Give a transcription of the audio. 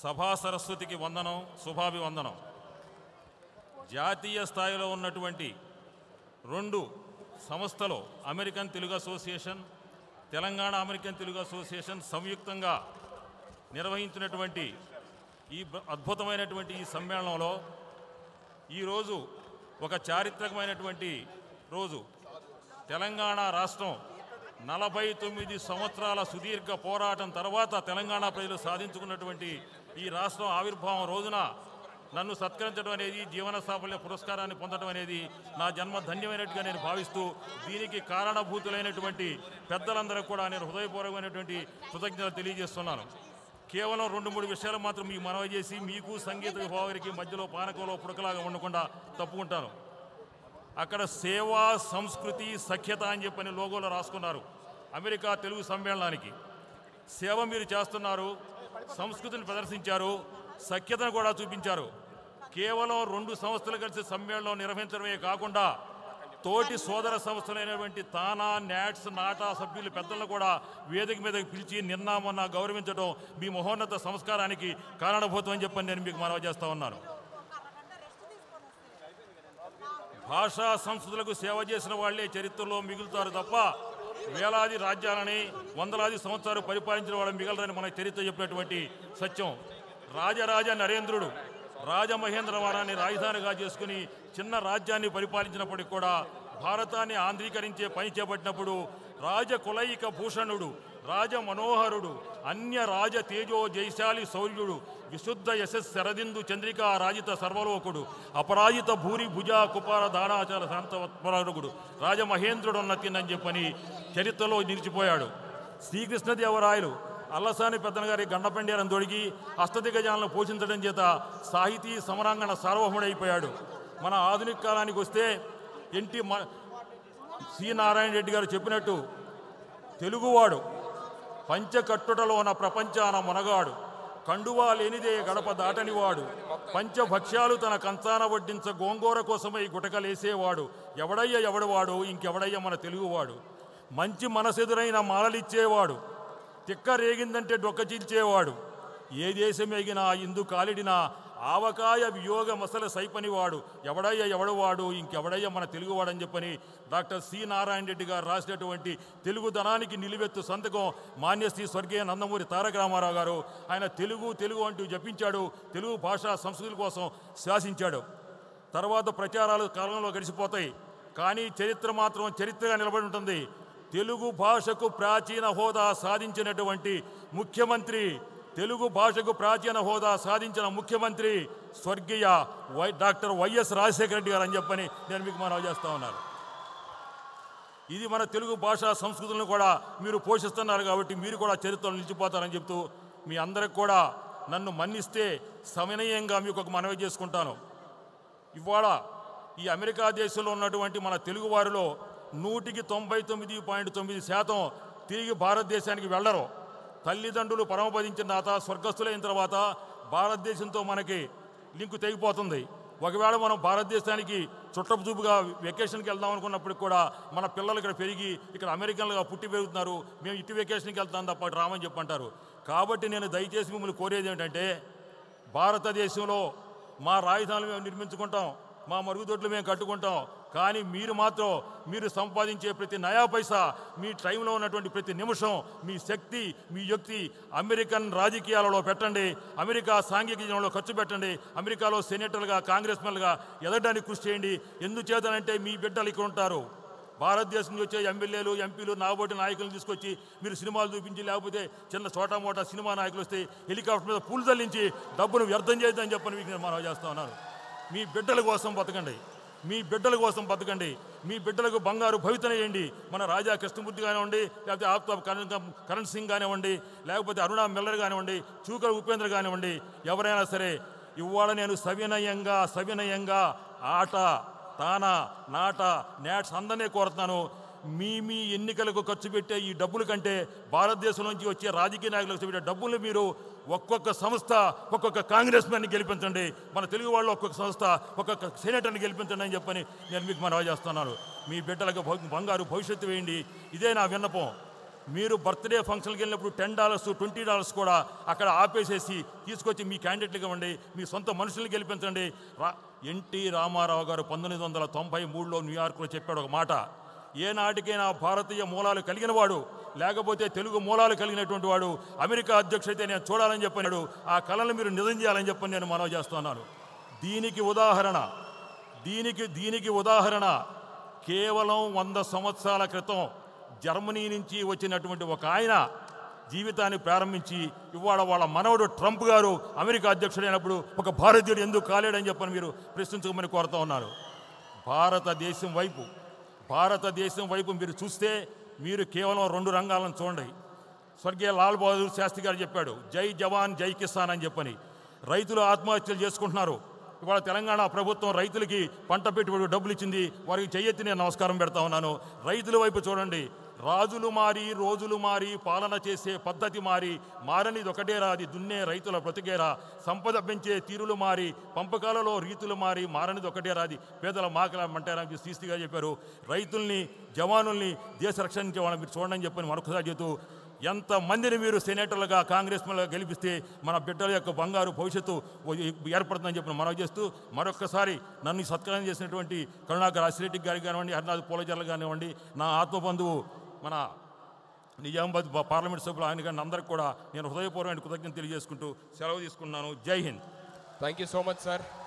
సభా సరస్వతికి వందనం శుభాభివందనం జాతీయ స్థాయిలో ఉన్నటువంటి రెండు సంస్థలు American Telugu association Telangana American Telugu association సంయుక్తంగా నిర్వహించినటువంటి ఈ బ- అద్భుతమైనటువంటి ఈ సమ్మేళనంలో ఈరోజు ఒక చారిత్రకమైనటువంటి రోజు తెలంగాణ రాష్ట్రం నలభై తొమ్మిది సంవత్సరాల సుదీర్ఘ పోరాటం తర్వాత తెలంగాణ ప్రజలు సాధించుకున్నటువంటి ఈ రాష్ట్రం ఆవిర్భావం రోజున నన్ను సత్కరించడం అనేది జీవన సాఫల్య పురస్కారాన్ని పొందడం అనేది నా జన్మ ధన్యమైనట్టుగా నేను భావిస్తూ దీనికి కారణభూతులైనటువంటి పెద్దలందరూ కూడా నేను హృదయపూర్వకమైనటువంటి కృతజ్ఞతలు తెలియజేస్తున్నాను కేవలం రెండు మూడు విషయాలు మాత్రం మీకు మనవి చేసి మీకు సంగీత విభావానికి మధ్యలో పానకంలో పుడకలాగా ఉండకుండా తప్పుకుంటాను అక్కడ సేవా సంస్కృతి సఖ్యత అని చెప్పని లోగోలో రాసుకున్నారు అమెరికా తెలుగు సమ్మేళనానికి సేవ మీరు చేస్తున్నారు సంస్కృతిని ప్రదర్శించారు సఖ్యతను కూడా చూపించారు కేవలం రెండు సంస్థలు కలిసి సమ్మేళనం నిర్వహించడమే కాకుండా తోటి సోదర సంస్థలైనటువంటి తానా నాట్స్ నాటా సభ్యులు పెద్దలను కూడా వేదిక మీదకి పిలిచి నిన్న మొన్న గౌరవించడం మీ మహోన్నత సంస్కారానికి కారణభూతం అని చెప్పని నేను మీకు మనవి చేస్తా ఉన్నాను భాషా సంస్కృతులకు సేవ చేసిన వాళ్లే చరిత్రలో మిగులుతారు తప్ప వేలాది రాజ్యాలని వందలాది సంవత్సరాలు పరిపాలించిన వాళ్ళు మిగలరని మన చరిత్ర చెప్పినటువంటి సత్యం రాజరాజ నరేంద్రుడు రాజమహేంద్రవరాన్ని రాజధానిగా చేసుకుని చిన్న రాజ్యాన్ని పరిపాలించినప్పటికి కూడా భారతాన్ని ఆంధ్రీకరించే పని చేపట్టినప్పుడు రాజకులైక భూషణుడు రాజ మనోహరుడు అన్య రాజ తేజో జైశాలి శౌర్యుడు విశుద్ధ యశస్ శరదిందు చంద్రికా రాజిత సర్వలోకుడు అపరాజిత భూరి భుజ కుపార దానాచార శాంతవత్పరుడు రాజమహేంద్రుడున్నతిందని చెప్పని చరిత్రలో నిలిచిపోయాడు శ్రీకృష్ణదేవరాయలు అల్లసాని పెద్దన గారి గండపెండేరం తొడిగి అష్టదిగజాలను పోషించడం చేత సాహితీ సమరాంగణ సార్వభౌముడైపోయాడు మన ఆధునిక కాలానికి వస్తే ఎన్టీ మ సి నారాయణ రెడ్డి గారు చెప్పినట్టు తెలుగువాడు పంచకట్టుటలోన ప్రపంచాన మునగాడు కండువా లేనిదే గడప దాటనివాడు పంచభక్ష్యాలు తన కంచాన వడ్డించ గోంగూర కోసమై గుటకలేసేవాడు ఎవడయ్య ఎవడవాడు ఇంకెవడయ్య మన తెలుగువాడు మంచి మనసెదురైన మాలలిచ్చేవాడు తిక్క రేగిందంటే డొక్క చీల్చేవాడు ఏ దేశం ఎగినా ఇందు కాలిడినా ఆవకాయ వియోగ మసల సైపనివాడు ఎవడయ్య ఎవడవాడు ఇంకెవడయ్య మన తెలుగువాడని చెప్పని డాక్టర్ సి నారాయణ రెడ్డి గారు రాసినటువంటి తెలుగుదనానికి నిలువెత్తు సంతకం మాన్యశ్రీ స్వర్గీయ నందమూరి తారక రామారావు గారు ఆయన తెలుగు తెలుగు అంటూ జపించాడు తెలుగు భాషా సంస్కృతుల కోసం శాసించాడు తర్వాత ప్రచారాలు కాలంలో గడిచిపోతాయి కానీ చరిత్ర మాత్రం చరిత్రగా నిలబడి ఉంటుంది తెలుగు భాషకు ప్రాచీన హోదా సాధించినటువంటి ముఖ్యమంత్రి తెలుగు భాషకు ప్రాచీన హోదా సాధించిన ముఖ్యమంత్రి స్వర్గీయ Y doctor YS Rajasekhara Reddy గారు అని చెప్పని నేను మీకు మనవి చేస్తా ఉన్నాను ఇది మన తెలుగు భాషా సంస్కృతులను కూడా మీరు పోషిస్తున్నారు కాబట్టి మీరు కూడా చరిత్రలో నిలిచిపోతారని చెప్తూ మీ అందరికి కూడా నన్ను మన్నిస్తే సమనీయంగా మీకు ఒక మనవి చేసుకుంటాను ఇవాళ ఈ అమెరికా దేశంలో ఉన్నటువంటి మన తెలుగు వారిలో నూటికి తొంభై తొమ్మిది పాయింట్ తొమ్మిది శాతం తిరిగి భారతదేశానికి వెళ్ళరు తల్లిదండ్రులు పరమపదించిన తర్వాత స్వర్గస్థులైన తర్వాత భారతదేశంతో మనకి లింకు తెగిపోతుంది ఒకవేళ మనం భారతదేశానికి చుట్టపు చూపుగా వెకేషన్కి వెళ్దాం అనుకున్నప్పుడు కూడా మన పిల్లలు ఇక్కడ పెరిగి ఇక్కడ అమెరికన్లుగా పుట్టి పెరుగుతున్నారు మేము ఇటు వెకేషన్కి వెళ్తాం తప్ప అటు రామని చెప్పంటారు కాబట్టి నేను దయచేసి మిమ్మల్ని కోరేది ఏంటంటే భారతదేశంలో మా రాజధానులు మేము నిర్మించుకుంటాం మా మరుగుదొడ్లు మేము కట్టుకుంటాం కానీ మీరు మాత్రం మీరు సంపాదించే ప్రతి నయా పైసా మీ టైంలో ఉన్నటువంటి ప్రతి నిమిషం మీ శక్తి మీ యుక్తి అమెరికన్ రాజకీయాలలో పెట్టండి అమెరికా సాంఘికీయంలో ఖర్చు పెట్టండి అమెరికాలో సెనేటర్లుగా కాంగ్రెస్మెన్లుగా ఎదగడానికి కృషి చేయండి ఎందుచేతనంటే మీ బిడ్డలు ఇక్కడ ఉంటారు భారతదేశం నుంచి వచ్చే ఎమ్మెల్యేలు ఎంపీలు నాగబోటి నాయకులను తీసుకొచ్చి మీరు సినిమాలు చూపించి లేకపోతే చిన్న చోటా మోటా సినిమా నాయకులు వస్తే హెలికాప్టర్ మీద పూలు తల్లించి డబ్బును వ్యర్థం చేయొద్దని చెప్పని మీకు నేను మనవి చేస్తా ఉన్నాను మీ బిడ్డల కోసం బతకండి మీ బిడ్డల కోసం బతకండి మీ బిడ్డలకు బంగారు భవితనేయండి మన రాజా కృష్ణమూర్తి కానివ్వండి లేకపోతే ఆఫ్తాబ్ కరణ్ కరణ్ సింగ్ కానివ్వండి లేకపోతే అరుణా మిల్లర్ కానివ్వండి చూకర ఉపేంద్ర కానివ్వండి ఎవరైనా సరే ఇవాళ నేను సవినయంగా సవినయంగా ఆట తాన నాట నాట్స్ అందరినీ కోరుతున్నాను మీ మీ ఎన్నికలకు ఖర్చు పెట్టే ఈ డబ్బుల కంటే భారతదేశం నుంచి వచ్చే రాజకీయ నాయకులకు ఖర్చు పెట్టే డబ్బులు మీరు ఒక్కొక్క సంస్థ ఒక్కొక్క కాంగ్రెస్ మ్యాన్ని గెలిపించండి మన తెలుగు వాళ్ళు ఒక్కొక్క సంస్థ ఒక్కొక్క సెనేటర్ని గెలిపించండి అని చెప్పని నేను మీకు మనవి చేస్తున్నాను మీ బిడ్డలకు భ- బంగారు భవిష్యత్తు వేయండి ఇదే నా విన్నపం మీరు బర్త్డే ఫంక్షన్కి వెళ్ళినప్పుడు టెన్ డాలర్స్ ట్వంటీ డాలర్స్ కూడా అక్కడ ఆపేసేసి తీసుకొచ్చి మీ క్యాండిడేట్లుగా ఇవ్వండి మీ సొంత మనుషుల్ని గెలిపించండి రా ఎన్టీ రామారావు గారు పంతొమ్మిది వందల తొంభై మూడులో న్యూయార్క్లో చెప్పాడు ఒక మాట ఏనాటికైనా భారతీయ మూలాలు కలిగిన వాడు లేకపోతే తెలుగు మూలాలు కలిగినటువంటి వాడు అమెరికా అధ్యక్షుడైతే నేను చూడాలని చెప్పినాడు ఆ కళను మీరు నిజం చేయాలని చెప్పని నేను మనవి చేస్తున్నాను దీనికి ఉదాహరణ దీనికి దీనికి ఉదాహరణ కేవలం వంద సంవత్సరాల క్రితం జర్మనీ నుంచి వచ్చినటువంటి ఒక ఆయన జీవితాన్ని ప్రారంభించి ఇవాళ వాళ్ళ మనవడు ట్రంప్ గారు అమెరికా అధ్యక్షుడైనప్పుడు ఒక భారతీయుడు ఎందుకు కాలేడని చెప్పని మీరు ప్రశ్నించమని కోరుతా ఉన్నారు భారతదేశం వైపు భారతదేశం వైపు మీరు చూస్తే మీరు కేవలం రెండు రంగాలను చూడండి స్వర్గీయ లాల్ బహదూర్ శాస్త్రి గారు చెప్పాడు జై జవాన్ జై కిసాన్ అని చెప్పని రైతులు ఆత్మహత్యలు చేసుకుంటున్నారు ఇవాళ తెలంగాణ ప్రభుత్వం రైతులకి పంట పెట్టుబడి డబ్బులు ఇచ్చింది వారికి చెయ్యెత్తి నేను నమస్కారం పెడతా ఉన్నాను రైతుల వైపు చూడండి రాజులు మారి రోజులు మారి పాలన చేసే పద్ధతి మారి మారనిది ఒకటేరా అది దున్నే రైతుల బ్రతికేరా సంపద పెంచే తీరులు మారి పంపకాలలో రీతులు మారి మారనిది ఒకటేరా అది పేదల మాకలమంటారని శ్రీశ్రీ చెప్పారు రైతుల్ని జవానుల్ని దేశ రక్షించే వాళ్ళని మీరు చూడండి అని చెప్పని మరొకసారి చెబుతూ ఎంతమందిని మీరు సెనేటర్లుగా కాంగ్రెస్ మీద గెలిపిస్తే మన బిడ్డల యొక్క బంగారు భవిష్యత్తు ఏర్పడుతుందని చెప్పి మనవి చేస్తూ మరొక్కసారి నన్ను ఈ సత్కారం చేసినటువంటి కరుణాకర్ అసిరెడ్డి గారికి కానివ్వండి హరినాథ్ పూలజర్ల కానివ్వండి నా ఆత్మబంధువు మన నిజామాబాద్ పా- పార్లమెంట్ సభ్యులు ఆయన కానీ అందరికి కూడా నేను హృదయపూర్వమైన కృతజ్ఞత తెలియజేసుకుంటూ సెలవు తీసుకున్నాను జై Hind thank you so much sir